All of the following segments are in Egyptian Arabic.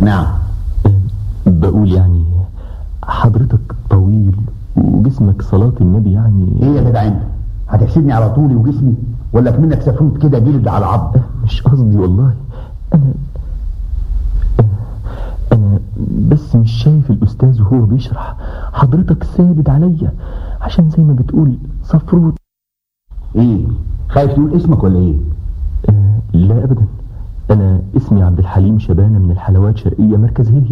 نعم بقول يعني حضرتك طويل وجسمك صلاة النبي يعني ايه يا جدع انت هتحسدني على طولي وجسمي ولا كمنك سفروت كده جلد على عظم مش قصدي والله انا انا بس مش شايف الاستاذ وهو بيشرح حضرتك سادد عليا عشان زي ما بتقول صفروت ايه خايف تقول اسمك ولا ايه آه لا ابدا انا اسمي عبد الحليم شبانه من الحلوات شرقيه مركز هي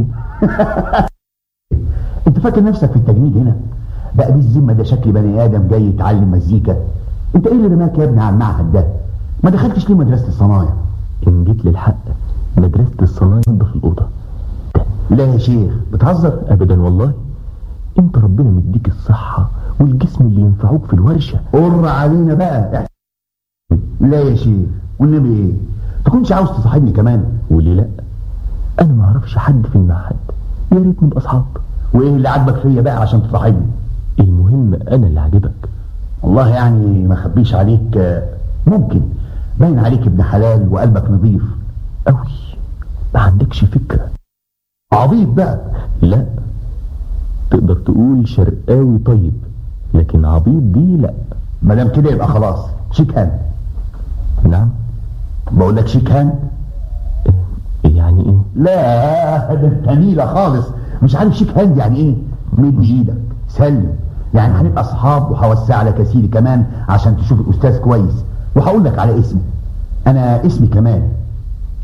انت فاكر نفسك في التجنيد هنا بقى دي الذمه ده شكل بني ادم جاي يتعلم مزيكا انت ايه اللي رماك يا ابني على المعهد ده ما دخلتش ليه مدرسه الصنايع ان جيت للحق مدرسه الصنايع في الاوضه لا يا شيخ بتهزر ابدا والله انت ربنا مديك الصحه والجسم اللي ينفعوك في الورشه قر علينا بقى لا يا شيخ والنبي ايه تكونش عاوز تصاحبني كمان وليه لا انا ما اعرفش حد في المعهد يا ريت نبقى اصحاب وايه اللي عاجبك فيا بقى عشان تصاحبني المهم انا اللي عاجبك والله يعني ما خبيش عليك ممكن باين عليك ابن حلال وقلبك نظيف قوي ما عندكش فكرة عبيط بقى لا تقدر تقول شرقاوي طيب لكن عبيط دي لا ما دام كده يبقى خلاص شيك هاند نعم بقول لك شيك هاند يعني ايه لا ده انت نيله خالص مش عارف شيك هاند يعني ايه مد ايدك سلم يعني هنبقى اصحاب وهوسع لك يا سيدي كمان عشان تشوف الاستاذ كويس وهقول لك على اسمي انا اسمي كمال